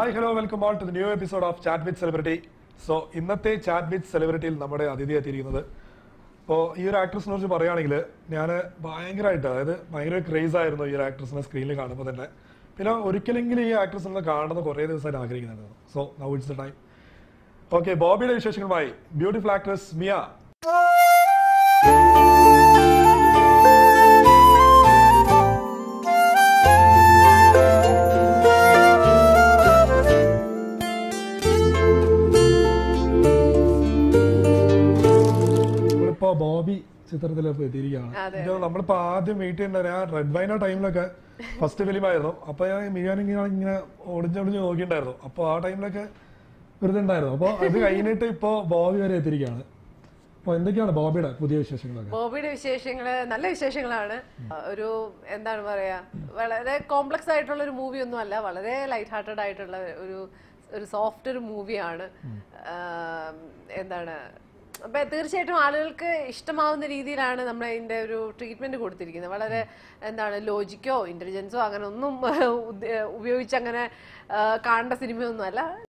hi hello welcome all to the new episode of chat with celebrity so ഇന്നത്തെ chat with സെലിബ്രിറ്റിയിൽ നമ്മുടെ അതിഥി എത്തിയിരിക്കുന്നത് ഇപ്പോൾ ഈ ഒരു ആക്ട്രസിനെ കുറിച്ച് പറയുകയാണെങ്കിൽ ഞാൻ ഭയങ്കരമായിട്ട് അതായത് ഭയങ്കര ക്രേസ് ആയിരുന്നു ഈ ഒരു ആക്ട്രസിനെ സ്ക്രീനിൽ കാണുമ്പോൾ തന്നെ പിന്നെ ഒരിക്കലെങ്കിലും ഈ ആക്ട്രസിനെ കാണുന്ന കുറേ ദിവസമായിട്ട് ആഗ്രഹിക്കുന്നുണ്ടായിരുന്നു so now it's the time okay ബോബിയുടെ വിശേഷങ്ങളുമായി ബ്യൂട്ടിഫുൾ ആക്ട്രസ് മിയ നമ്മളിപ്പോ ബോബി ചിത്രത്തിലേക്ക് എത്തിയിരിക്കുകയാണ് അതെ, എനിക്ക് തോന്നുന്നു നമ്മളിപ്പോ ആദ്യം മീറ്റ് ചെയ്യേണ്ട ഞാൻ റെഡ് വൈന ടൈമിലൊക്കെ ഫസ്റ്റ് ഫിലിം ആയിരുന്നു അപ്പൊ ഞാൻ മിയാൻ ഇങ്ങനെ ഇങ്ങനെ ഒളിഞ്ഞൊളിഞ്ഞ് നോക്കിയിട്ടുണ്ടായിരുന്നു അപ്പൊ ആ ടൈമിലൊക്കെ വെറുതെ ഉണ്ടായിരുന്നു അപ്പൊ അത് കഴിഞ്ഞിട്ട് ഇപ്പോ ബോബി വരെ എത്തിയിരിക്കുകയാണ് അപ്പൊ എന്തൊക്കെയാണ് ബോബിയുടെ പുതിയ വിശേഷങ്ങളൊക്കെ ബോബിയുടെ വിശേഷങ്ങള് നല്ല വിശേഷങ്ങളാണ് ഒരു എന്താണ് പറയാ വളരെ കോംപ്ലക്സ് ആയിട്ടുള്ള ഒരു മൂവി ഒന്നും അല്ല വളരെ ലൈറ്റ് ഹാർട്ടഡ് ആയിട്ടുള്ള ഒരു ഒരു സോഫ്റ്റ് ഒരു മൂവിയാണ് എന്താണ് അപ്പൊ തീർച്ചയായിട്ടും ആളുകൾക്ക് ഇഷ്ടമാവുന്ന രീതിയിലാണ് നമ്മൾ ഇതിന്റെ ഒരു ട്രീറ്റ്മെന്റ് കൊടുത്തിരിക്കുന്നത് വളരെ എന്താണ് ലോജിക്കോ ഇന്റലിജൻസോ അങ്ങനെ ഒന്നും ഉദ്ദ- ഉപയോഗിച്ച് അങ്ങനെ ആ, കാണേണ്ട സിനിമയൊന്നും അല്ല